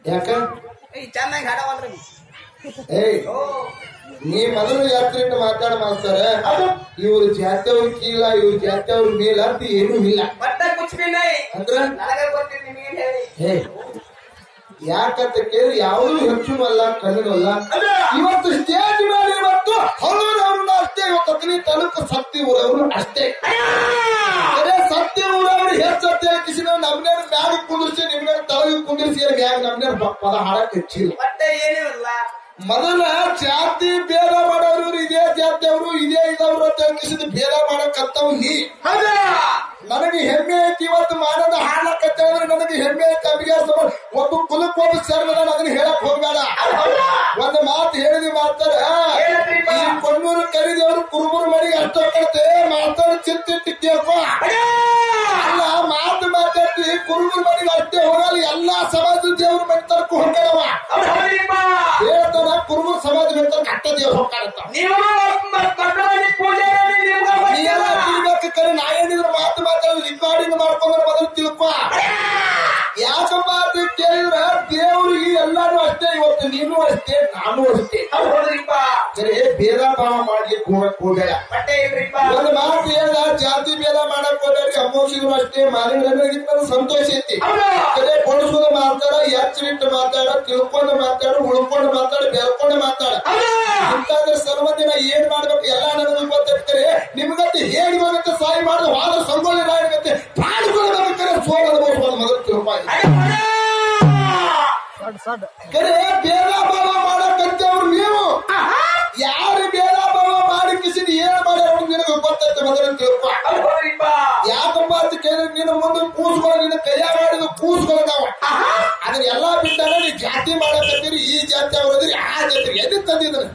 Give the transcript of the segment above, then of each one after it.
ಯಾಕ ಈ ಚೆನ್ನಾಗಿ ಹಾಡವಲ್ರಿ ಏಯ್ ಓ ನೀ ಮೊದಲು ಯಾತ್ರೆ ಇಟ್ಟು ಮಾತಾಡ ಮಾಸ್ತಾರ ಇವ್ರ ಜಾತಿಯವ್ರ ಕೀಲ ಇವ್ರ ಜಾತಿಯವ್ರ ಮೇಲ ಅಂತ ಏನೂ ಇಲ್ಲ ಬಟ್ಟ ಕುಚ್ಬಿನೈ ಅಂದ್ರ ನನಗೆ ಗೊತ್ತಿಲ್ಲ ನಿಮಗೇನ್ ಹೇಳಿ ಹೇ ಯಾಕಂತ ಕೇಳಿ ಯಾವುದೂ ಹೆಚ್ಚು ಅಲ್ಲ ಕಡಿಮೆ ಅಲ್ಲ ಇವತ್ತು ಸ್ಟೇಜ್ ಮೇಲೆ ಇವತ್ತು ಹಲವರವ್ರನ್ನ ಅಷ್ಟೇ ಇವತ್ತು ಅಗ್ನಿ ತಾಲೂಕು ಸತ್ತಿ ಊರವ್ರು ಅಷ್ಟೇ ಅದೇ ಸತ್ಯ ಊರವ್ರು ಹೆಚ್ಚತ್ತೆ ಕಿಸಿನ ನಮ್ನೇರ್ ಮ್ಯಾಗ ಕುಂದಿರ್ಸಿ ನಿಮ್ನೇರ್ ತಳಗ ಕುಂದಿರ್ಸಿ ಮ್ಯಾಗ ನಮ್ನೇರ್ ಪದ ಹಾಡಕ್ ಹೆಚ್ಚಿಲ್ಲ ಬಟ್ಟ ಏನಿಲ್ಲ ಮೊದಲ ಜಾತಿ ಭೇದ ಮಾಡೋರು ಇದೇ ಜಾತಿಯವರು ಇದೇ ಇದವ್ರು ಅಂತ ಕಿಸಿದ ಭೇದ ಮಾಡಕ್ಕಂತವ್ ನೀ ನನಗೆ ಹೆಮ್ಮೆ ಐತಿ ಇವತ್ತು ಮಾಡೋದ ಹಾಡಕತ್ತ ನನಗೆ ಹೆಮ್ಮೆ ಐತಿ ಅಭಿಗಾಸ ಒಬ್ಬ ಕುಲಕ್ ಒಬ್ಬ ಸರ್ವದ ಅದನ್ನ ಹೇಳಕ್ ಹೋಗ್ಬೇಡ ಒಂದು ಮಾತು ಹೇಳಿದಿ ಮಾತಾಡ ಈ ಕೊಣ್ಣೂರು ಕರಿದೇವ್ರು ಕುರುಬರು ಮನೆಗೆ ಅಷ್ಟ ಕಡ್ತೆ ಮಾತಾಡ ಚಿತ್ತಿಟ್ಟು ಕೇಳ್ಕೊ ಅಲ್ಲ ಮಾತು ಮಾತಾಡ್ತಿ ಕುರುಬರು ಮನೆಗೆ ಅಷ್ಟೇ ಹೋಗಲ್ಲ ಎಲ್ಲಾ ಸಮಾಜದ ದೇವ್ರ ಮನೆ ತನಕ ಹೋಗ್ಯಾವ ಹೇಳ್ತಾನ ಕುರುಬರು ಸಮಾಜ ಮನೆ ತನಕ ಅಟ್ಟ ದೇವ್ರು ಹೋಗ್ತಾರಂತ ನೀವು ಕಟ್ಟಮನಿ ಪೂಜೆ ನೀ ಎಲ್ಲ ತಿಳ್ಬೇಕು ಕರೆ ನಾ ಏನಿದ್ರು ಮಾತು ಮಾತಾಡಿ ರಿಕಾರ್ಡಿಂಗ್ ಮಾಡ್ಕೊಂಡ್ರೆ ಮೊದಲು ತಿಳ್ಕೊ ಯಾಕಪ್ಪ ಅಂತ ಕೇಳಿದ್ರ ದೇವ್ರಿಗೆ ಎಲ್ಲಾರು ಅಷ್ಟೇ ಇವತ್ತು ನೀನು ಅಷ್ಟೇ ನಾನು ಅಷ್ಟೇ ಹೌದ್ರಿಪ್ಪ ಸರಿ ಭೇದ ಭಾವ ಮಾಡ್ಲಿಕ್ಕೆ ಹೋಗಕ್ ಹೋಗಬೇಡ ಬಟ್ಟೆ ಇಲ್ರಿಪ್ಪ ಒಂದು ಮಾತು ಹೇಳ್ದ ಜಾತಿ ಭೇದ ಮಾಡಕ್ ಹೋಗ್ಬೇಡ್ರಿ ಅಮೋಷಿದ್ರು ಅಷ್ಟೇ ಮಾನವರಿಗೆ ಸಂತೋಷ ಐತಿ ಕರೆ ಕೊಡಿಸೋದು ಮಾತಾಡ ಎಚ್ಚರಿಟ್ಟು ಮಾತಾಡ ತಿಳ್ಕೊಂಡು ಮಾತಾಡು ಉಳ್ಕೊಂಡು ಮಾತಾಡ ಬೆಳ್ಕೊಂಡು ಮಾತಾಡ ಇಂತಾದ್ರೆ ಸರ್ವ ದಿನ ಏನ್ ಮಾಡ್ಬೇಕು ಎಲ್ಲ ನನಗೆ ಗೊತ್ತಿರ್ತಾರೆ ನಿಮ್ಗತ್ತೆ ಹೇಗೆ ಹೋಗುತ್ತೆ ಸಾಯಿ ಮಾಡಿದ ವಾದ ಸಂಗೊಳ್ಳಿ ರಾಯಗತ್ತೆ ಪ್ರಾಣಿಗಳು ಸೋಲ್ ಅನುಭವಿಸ್ಬೋದು ಮೊದಲು ತಿಳ್ಕೊಂಡು ಕರೆ ಭೇದ ಭಾವ ಮಾಡಕ್ಕಂತವ್ರು ನೀವು ಯಾರು ಭೇದ ಭಾವ ಮಾಡಿ ಕಿಸಿದ ಏನ್ ಮಾಡ್ಯಾರ ನಿನಗೆ ಗೊತ್ತೈತೆ ಮೊದಲು ತಿಳ್ಕೊ ಹೌದ್ರಿಪ್ಪ ಯಾಕಪ್ಪ ಅಂತ ಕೇಳಿದ್ರೆ ನಿನ್ನ ಮುಂದೆ ಕೂಸ್ಗಳು ನಿನ್ನ ಕೈಯಾಗ ಮಾಡಿದ ಕೂಸ್ಗಳು ನಾವು ಅದನ್ನ ಎಲ್ಲಾ ಬಿಟ್ಟಾಗ ನೀ ಜಾತಿ ಮಾಡಕತ್ತೀರಿ ಈ ಜಾತಿ ಅವ್ರದ್ರಿ ಆ ಜಾತಿ ಎಲ್ಲಿ ತಂದಿದ್ರ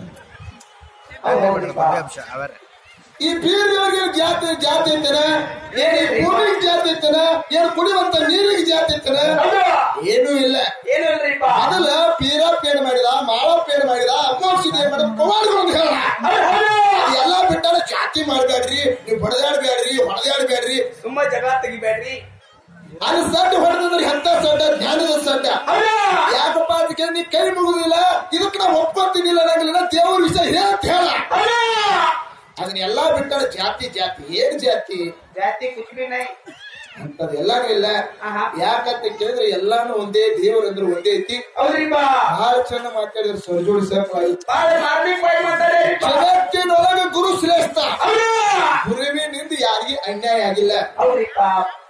ಈ ಬೀರ್ಗಳಿಗೆ ಜಾತಿ ಜಾತಿ ಐತನ ಏನ್ ಈ ಭೂಮಿಗೆ ಜಾತಿ ಐತನ ಏನ್ ಕುಡಿಯುವಂತ ನೀರಿಗೆ ಜಾತಿ ಐತನ ಏನೂ ಇಲ್ಲ ಏನಿಲ್ರಿಪ್ಪ ಮೊದಲ ಪೀರಪ್ಪ ಏನ್ ಮಾಡಿದ ಮಾಳಪ್ಪ ಏನ್ ಮಾಡಿದ ಅಮ್ಮೋರ್ಸಿದ ಏನ್ ಮಾಡಿದ ಪವಾಡಗಳು ಹೇಳ ಎಲ್ಲ ಬಿಟ್ಟಾರ ಜಾತಿ ಮಾಡ್ಬೇಡ್ರಿ ನೀವು ಬಡದಾಡ್ಬೇಡ್ರಿ ಹೊಡೆದಾಡ್ಬೇಡ್ರಿ ತುಂಬಾ ಜಗಳ ತೆಗಿಬೇಡ್ರಿ ಅಲ್ಲಿ ಸಡ್ಡ ಹೊಡೆದ್ರೆ ಎಂತ ಸಡ್ಡ ಜ್ಞಾನದ ಸಡ್ಡ ಯಾಕಪ್ಪ ಅದಕ್ಕೆ ನೀ ಕೈ ಮುಗುದಿಲ್ಲ ಇದಕ್ಕೆ ನಾವು ಒಪ್ಕೊತೀನಿಲ್ಲ ನಂಗಿಲ್ಲ ದೇವ್ರ ವಿಷಯ ಹೇಳತ್ ಹೇಳ ಅದನ್ನೆಲ್ಲಾ ಬಿಟ್ಟಾರ ಜಾತಿ ಜಾತಿ ಏನ್ ಜಾತಿ ಜಾತಿ ಕುಚ್ ಬಿ ನೈ ಅಂತದೆಲ್ಲಾನು ಇಲ್ಲ ಆಹಾ. ಯಾಕಂತ ಕೇಳಿದ್ರೆ ಎಲ್ಲಾನು ಒಂದೇ ದೇವ್ರಂದ್ರೆ ಒಂದೇ ಐತಿ ಹೌದ್ರಿಪ್ಪ ಬಹಳ ಚಂದ ಮಾತಾಡಿದ್ರು ಸರ್ಜೋಡಿ ಸಾಕಾಗಿ ಬಾಳ ಮಾರ್ಮಿಕ್ ಬಾಯಿ ಮಾತಾಡ್ರಿಪ್ಪ ಜಗತ್ತಿನೊಳಗೆ ಗುರು ಶ್ರೇಷ್ಠ ಗುರುವಿನಿಂದ ಯಾರಿಗೆ ಅನ್ಯಾಯ ಆಗಿಲ್ಲ ಹೌದ್ರಿಪ್ಪ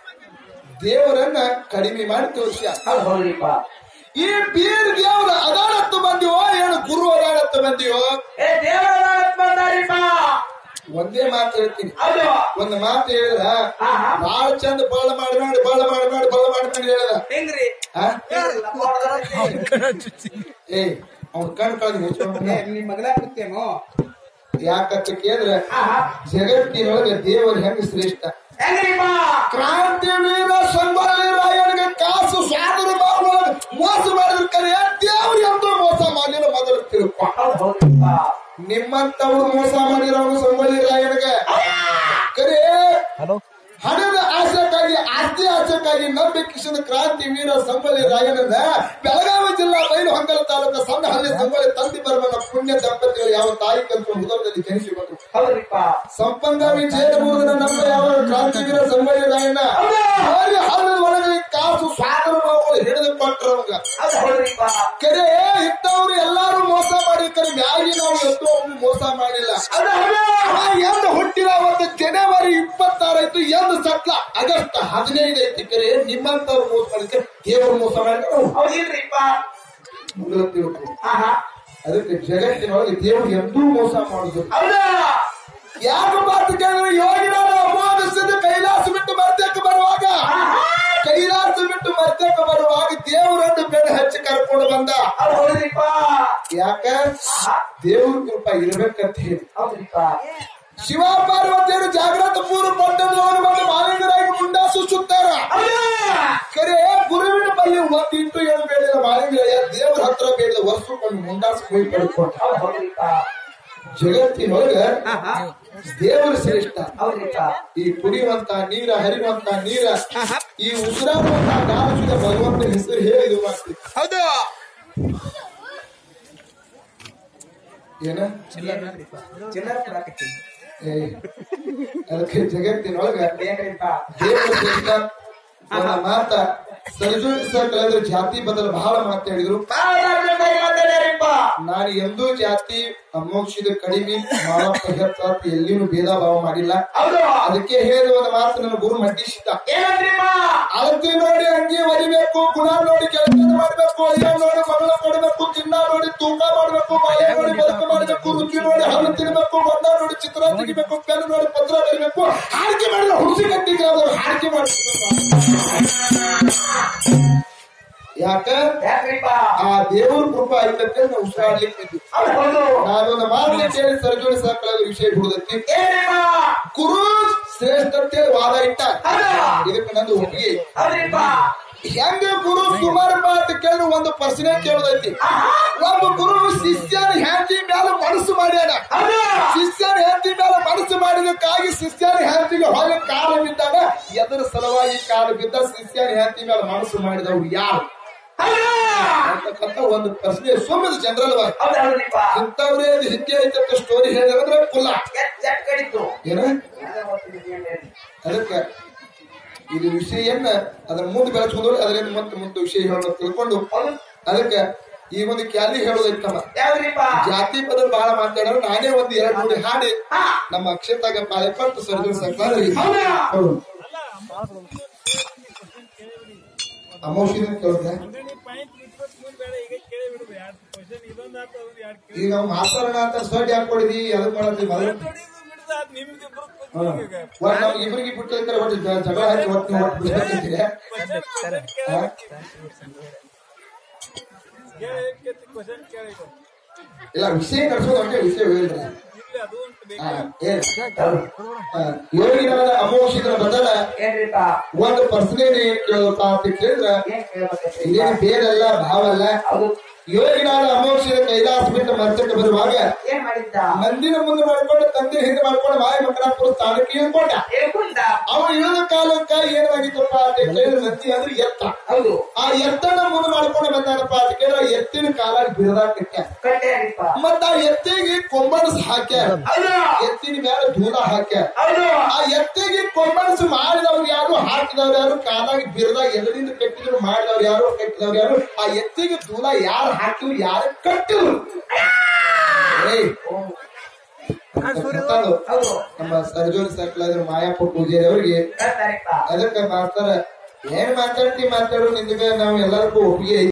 ದೇವರನ್ನ ಕಡಿಮೆ ಮಾಡಿ ತೋರಿಸ ಹೌದ್ ಹೌದ್ರಿಪ್ಪ ಈ ಬೀರ್ ದೇವ್ರ ಅದಾಡತ್ತು ಬಂದಿವೋ ಏನು ಗುರು ಅದಾಡತ್ತು ಬಂದಿವೋ ಏ ದೇವರ ಬಂದಾರಿಪ್ಪ ಒಂದೇ ಮಾತು ಹೇಳ್ತೀನಿ ಹೌದು ಒಂದು ಮಾತು ಹೇಳಿದ ಆಹಾ. ಬಹಳ ಚಂದ ಬಳ ಮಾಡಬೇಡಿ ಬಳ ಮಾಡಬೇಡಿ ಬಳ ಮಾಡ್ಕೊಂಡು ಹೇಳ್ದ ಹೆಂಗ್ರಿ ಆ? ಹೇಳಿಲ್ಲ, ನೋಡ್ದಲ್ಲ. ಏ ಅವ್ನ ಕಣ್ ಕಳೆದು ಮುಚ್ಕೊಂಡು ಏ, ನಿಮ್ ಮಗನ ಕೂತೇನು ಯಾಕಂತ ಕೇಳಿದ್ರೆ ಆಹಾ ಜಗತ್ತಿನೊಳಗೆ ದೇವರು ಹೆಂಗ ಶ್ರೇಷ್ಠ ಹೆಂಗ್ರಿಪ್ಪ ಕ್ರಾಂತಿ ವೀರ ಸಂಗೊಳ್ಳಿ ರಾಯನಿಗೆ ಕಾಸು ಸ್ವಾತಂತ್ರ್ಯ ಮಾಡುವಾಗ ಮೋಸ ಮಾಡಿದ್ರು ಕರೆ ದೇವ್ರು ಎಂತೂ ಮೋಸ ಮಾಡಲಿಲ್ಲ ಮೊದಲು ತಿಳ್ಕೊ ಹೌದ್ ಹೌದ್ರಿಪ್ಪ ನಿಮ್ಮಂತವ್ರು ಮೋಸ ಮಾಡಿರೋನು ಸಂಗೊಳ್ಳಿ ರಾಯನಿಗೆ ಕರೆ ಹಣದ ಆಶಕ್ಕಾಗಿ ಆಸ್ತಿ ಆಶಕ್ಕಾಗಿ ನಂಬಿಕಿಸಿದ ಕ್ರಾಂತಿ ವೀರ ಸಂಗೊಳ್ಳಿ ರಾಯನನ್ನ ಬೆಳಗಾವಿ ಜಿಲ್ಲಾ ಬೈಲು ಹೊಂಗಲ ತಾಲೂಕು ಸಣ್ಣ ಹಳ್ಳಿ ಸಂಗೊಳ್ಳಿ ತಂದಿ ಬರವನ್ನ ಪುಣ್ಯ ದಂಪತಿಗಳು ಯಾವ ತಾಯಿ ಕಲ್ತು ಹುದರದಲ್ಲಿ ಜನಿಸಿ ಬಂದರು ಹೌದ್ರಿಪ್ಪ ಸಂಪಂಗ ವಿಜಯ ಮೂರನ ನಮ್ಮ ಯಾವ ಕ್ರಾಂತಿ ವೀರ ಸಂಗೊಳ್ಳಿ ರಾಯಣ್ಣ ಅವರಿಗೆ ಹಳ್ಳದ ಒಳಗೆ ಕಾಸು ಸ್ವಾತಂತ್ರ್ಯ ಬಾವುಗಳು ಹಿಡಿದು ಕೊಟ್ಟರವಂಗ ಹೌದ್ ಹೌದ್ರಿಪ್ಪ ಕರೆ ಇದ್ದವ್ರು ಎಲ್ಲಾರು ಮೋಸ ಮಾಡಿ ಕರೆ ಮ್ಯಾಗಿ ನಾವು ಎಷ್ಟೋ ಒಬ್ರು ಮೋಸ ಮಾಡಿಲ್ಲ ಹೌದ್ ಹೌದು ಆ ಎಂದು ಹುಟ್ಟಿದ ಒಂದು ಜನವರಿ ಇಪ್ಪತ್ತಾರೈತು ಎಂದು ಸಟ್ಲ ಆಗಸ್ಟ್ ಹದಿನೈದು ಐತಿ ಕರೆ ನಿಮ್ಮಂತವ್ರು ಮೋಸ ಮಾಡಿದ್ರೆ ದೇವರು ಮೋಸ ಮಾಡಿದ್ರು ಹೌದಿಲ್ರಿಪ್ಪ ಮೊದಲು ತಿಳ್ಕೊ ಆಹಾ ಅದಕ್ಕೆ ಜಗತ್ತಿನೊಳಗೆ ದೇವರು ಎಂದೂ ಮೋಸ ಮಾಡುದು ಹೌದಾ ಯಾಕೆ ಮಾತು ಕೇಳಿದ್ರೆ ಯೋಗಿನಾದ ಅಮೋಘಿಸಿದ ಕೈಲಾಸ ಬಿಟ್ಟು ಮರ್ತಕ್ಕೆ ಬರುವಾಗ ಕೈಲಾಸ ಬಿಟ್ಟು ಮರ್ತಕ್ಕೆ ಬರುವಾಗ ದೇವರನ್ನು ಬೆನ್ನು ಹಚ್ಚಿ ಕರ್ಕೊಂಡು ಬಂದ ಹೌದ್ ಹೌದ್ರಿಪ್ಪ ಯಾಕ ದೇವ್ರ ಕೃಪ ಇರ್ಬೇಕಂತ ಹೇಳಿ ಹೌದ್ರಿಪ್ಪ ಶಿವ ಪಾರ್ವತಿಯರು ಜಾಗ್ರತ ಪೂರ್ವ ಪಟ್ಟಣದೊಳಗೆ ಬಂದು ಮಾಲಿಂಗರಾಗಿ ಮುಂಡಾಸು ಸುತ್ತಾರ ಕರೆ ಗುರುವಿನ ಬಲ್ಲಿ ಒಂದಿಟ್ಟು ಏನು ಬೇಡಿದ ಮಾಲಿಂಗರಾಯ ದೇವರ ಹತ್ರ ಬೇಡಿದ ವರ್ಷಕ್ಕೊಂದು ಮುಂಡಾಸು ಹೋಗಿ ಪಡ್ಕೊಂಡ ಹೌದ್ ಹೌದ್ರಿಪ್ಪ ಜಗತ್ತಿನೊಳಗ ದೇವರು ಶ್ರೇಷ್ಠ ಹೌದ್ರಿಪ್ಪ ಈ ಕುಡಿಯುವಂತ ನೀರ ಹರಿಯುವಂತ ನೀರ ಈ ಉಸಿರಾಡುವಂತ ಗಾಳಿಸಿದ ಭಗವಂತ ಹೆಸರು ಹೇಳಿ ಇದು ಮಾಡ್ತೀವಿ ಹೌದು ಏನ ಚಿಲ್ಲರ ಕೊಡಾಕತ್ತೀನಿ ಏ, ಅದಕ್ಕೆ ಜಗತ್ತಿನೊಳಗ ಏನ್ರಿಪ್ಪ ದೇವರು ಶ್ರೇಷ್ಠ ನನ್ನ ಮಾತ ಸರ್ಜೋಡಿಸ ಕಳೆದ್ರು ಜಾತಿ ಬದಲು ಬಹಳ ಮಾತಾಡಿದ್ರು ಮಾತಾಡ್ಯಾರಿಪ್ಪ ನಾನು ಎಂದೂ ಜಾತಿ ಅಮೋಕ್ಷದ ಕಡಿಮೆ ಮಾಡಪ್ಪ ಹೆಚ್ಚ ಅಂತ ಎಲ್ಲಿನೂ ಭೇದ ಭಾವ ಮಾಡಿಲ್ಲ ಹೌದು ಅದಕ್ಕೆ ಹೇಳಿದ ಒಂದು ಮಾತು ನನ್ನ ಗುರು ಮಂಡಿಸಿದ್ದ ಏನಂದ್ರಿಪ್ಪ ಅಳತಿ ನೋಡಿ ಅಂಗಿ ಹೊಲಿಬೇಕು ಗುಣ ನೋಡಿ ಕೆಲಸ ಮಾಡಬೇಕು ಅಯ್ಯ ನೋಡಿ ಮಗಳ ಕೊಡಬೇಕು ತಿನ್ನ ನೋಡಿ ತೂಕ ಮಾಡಬೇಕು ಬಾಯ ನೋಡಿ ಬದುಕು ಮಾಡಬೇಕು ರುಚಿ ನೋಡಿ ಹಣ್ಣು ತಿನ್ನಬೇಕು ಬಣ್ಣ ನೋಡಿ ಚಿತ್ರ ತೆಗಿಬೇಕು ಪೆನ್ ನೋಡಿ ಪತ್ರ ಬರೀಬೇಕು ಹಾಡಿಕೆ ಮಾಡಿದ್ರೆ ಹುಡುಸಿ ಕಟ್ಟಿಗೆ ಅವರು ಹಾಡಿಕೆ ಮಾಡಬೇಕು ಯಾಕ ಯಾಕ್ರಿಪ್ಪ ಆ ದೇವ್ರ ಕೃಪಾ ಐತಂತೆ ನಾವು ಉಸಿರಾಡ್ಲಿಕ್ಕೆ ಇದ್ವಿ ಹೌದು ನಾನೊಂದು ಮಾತನ್ನ ಕೇಳಿ ಸರ್ಜೋಡಿ ಸಾಕಲಾದ ವಿಷಯ ಬಿಡುದಕ್ಕೆ ಏನ್ರಿಪ್ಪ ಗುರು ಶ್ರೇಷ್ಠ ಅಂತೇಳಿ ವಾದ ಇಟ್ಟ ಹೌದು ಇದಕ್ಕೆ ನಂದು ಒಪ್ಪಿಗೆ ಐತಿ. ಹೌದ್ರಿಪ್ಪ ಹೆಂಗ ಗುರು ಸುಮಾರು ಮಾತು ಕೇಳಿ ಒಂದು ಪ್ರಶ್ನೆ ಕೇಳೋದೈತಿ ಒಬ್ಬ ಗುರು ಶಿಷ್ಯನ ಹೆಂಡತಿ ಮೇಲೆ ಮನಸ್ಸು ಮಾಡ್ಯಾನ ಹೌದು ಶಿಷ್ಯನ ಹೆಂಡತಿ ಮೇಲೆ ಮನಸ್ಸು ಮಾಡಿದಕ್ಕಾಗಿ ಶಿಷ್ಯನ ಹೆಂಡತಿಗೆ ಹೊಳೆ ಕಾಲ ಬಿದ್ದಾಗ ಎದರ ಸಲುವಾಗಿ ಕಾಲು ಬಿದ್ದ ಶಿಷ್ಯನ ಹೆಂಡತಿ ಮೇಲೆ ಮನಸ್ಸು ಮಾಡಿದವ್ರು ಯಾರು ಹೌದು ಅಂತಕ್ಕಂಥ ಒಂದು ಪ್ರಶ್ನೆ ಸುಮ್ಮನೆ ಜನರಲ್ ವಾಗಿ ಹೌದು ಹೌದ್ರಿಪ್ಪ ಇಂಥವ್ರೇ ಇದು ಹಿಂಗೆ ಐತಂತ ಸ್ಟೋರಿ ಹೇಳಿದ್ರೆ ಕುಲ್ಲ ಎಷ್ಟ್ ಎಷ್ಟ್ ಕಡಿತು ಏನ ಅದೇ ಗೊತ್ತಿದೆ ಏನ್ರಿ. ಅದಕ್ಕೆ ಇದು ವಿಷಯವನ್ನ ಅದರ ಮುಂದೆ ಬೆಳೆಸ್ಕೊಂಡು ಅದರಿಂದ ಮತ್ತೆ ಮುಂದೆ ವಿಷಯ ಹೇಳೋದು ತಿಳ್ಕೊಂಡು ಹೌದು ಅದಕ್ಕೆ ಈ ಒಂದು ಕ್ಯಾಲಿ ಹೇಳೋದೈತಮ್ಮ ಯಾವ್ದ್ರಿಪ್ಪ ಜಾತಿ ಬದಲು ಬಹಳ ಮಾತಾಡೋರು ನಾನೇ ಒಂದು ಎರಡು ಮೂರು ಹಾಡಿ ಹಾ ನಮ್ಮ ಅಕ್ಷತಾಗ ಪಾಳೆ ಕೊಟ್ಟು ಸರ್ಜು ಸರ್ಕಾರಿ ಹೌದಾ ಹೌದು ಅಮೋಷನ್ ಕೇಳಿದ್ರೆ ಈಗ ನಾವು ಮಾತಾಡೋಣ ಅಂತ ಸೊಡ್ಡಿ ಹಾಕೊಂಡಿದಿ ಅದಕ್ಕೆ ಮಾಡತ್ತಿ ಮೊದಲು ಹಾ. ಒಟ್ಟು ನಾವು ಇಬ್ಬರಿಗೆ ಬಿಟ್ಟಿರ್ತಾರೆ ಒಟ್ಟು ಜ- ಜಗಳ ಹಚ್ಚಿ ಒಟ್ಟು ಒಟ್ಟು ಬಿಡ್ಬೇಕಂತೀರಿ ಹಾ? ಇಲ್ಲ ವಿಷಯ ನಡೆಸೋದು ಅಂದ್ರೆ ವಿಷಯ ಹೇಳ್ರಿ ಹಾ, ಹೇಳಿ. ಹಾ, ಯೋಗಿನಾದ ಅಮೋಷಿದ್ರ ಬದಲ ಏನ್ರಿಪ್ಪ ಒಂದು ಪ್ರಶ್ನೆ ಕೇಳಪ್ಪ ಅಂತ ಕೇಳಿದ್ರ ಏನ್ ಕೇಳ್ಬೇಕೈತ್ರಿ ಇದೇನು ಬೇರಲ್ಲ ಭಾವಲ್ಲ ಹೌದು ಯೋಗಿನಾದ ಅಮೋಷಿದ ಕೈಲಾಸ ಬಿಟ್ಟು ಮರ್ತಕ್ಕೆ ಬರುವಾಗ ಏನ್ ಮಾಡಿದ್ದ ಮಂದಿನ ಮುಂದೆ ಮಾಡ್ಕೊಂಡು ತಂದೆ ಹಿಂದೆ ಮಾಡ್ಕೊಂಡು ಮಾಯ ಮಕ್ಕಳಾಪುರ ಸ್ಥಾನಕ್ಕೆ ಇಳ್ಕೊಂಡ ಹೇಳ್ಕೊಂಡ ಅವ ಇಳಿದ ಕಾಲಕ್ಕ ಏನಾಗಿತ್ತಪ್ಪ ಅಂತ ಕೇಳಿದ್ರೆ ನಂದಿ ಅಂದ್ರೆ ಎತ್ತ ಹೌದು ಆ ಎತ್ತನ ಮುಂದೆ ಮಾಡ್ಕೊಂಡು ಬಂದಾನಪ್ಪ ಅಂತ ಕೇಳಿದ್ರೆ ಎತ್ತಿನ ಕಾಲ ಬಿಡದಾಕ ಕಟ್ಟ್ಯಾರಿಪ್ಪ ಮತ್ತ ಆ ಎತ್ತಿಗೆ ಕೊಂಬಣಸ್ ಹಾಕ್ಯಾರ ಹೌದು ಎತ್ತಿನ ಮೇಲೆ ಧೂಲ ಹಾಕ್ಯಾರ ಹೌದು ಆ ಎತ್ತಿಗೆ ಕೊಂಬಣಸ್ ಮಾಡಿದವ್ರು ಯಾರು ಹಾಕಿದವ್ರು ಯಾರು ಕಾಲಾಗಿ ಬಿರದಾಗ ಎದರಿಂದ ಕಟ್ಟಿದ್ರು ಮಾಡಿದವ್ರು ಯಾರು ಕಟ್ಟಿದವ್ರು ಯಾರು ಆ ಎತ್ತಿಗೆ ಧೂಲ ಯಾರು ಹಾಕಿದ್ರು ಯಾರು ಕಟ್ಟಿದ್ರು ಏಯ್, ಗೊತ್ತಾಳು. ಹೌದು ನಮ್ಮ ಸರ್ಜೋನ್ ಸರ್ಕಲ್ ಮಾಯಪ್ಪ ಪೂಜಾರಿ ಅವರಿಗೆ ಕಟ್ಟಾರಿಪ್ಪ ಅದಕ್ಕೆ ಮಾತಾಡ ಏನ್ ಮಾತಾಡ್ತಿ ಮಾತಾಡು ನಿಂದಗ ನಾವ್ ಎಲ್ಲರಿಗೂ ಒಪ್ಪಿಗೆ ಐತಿ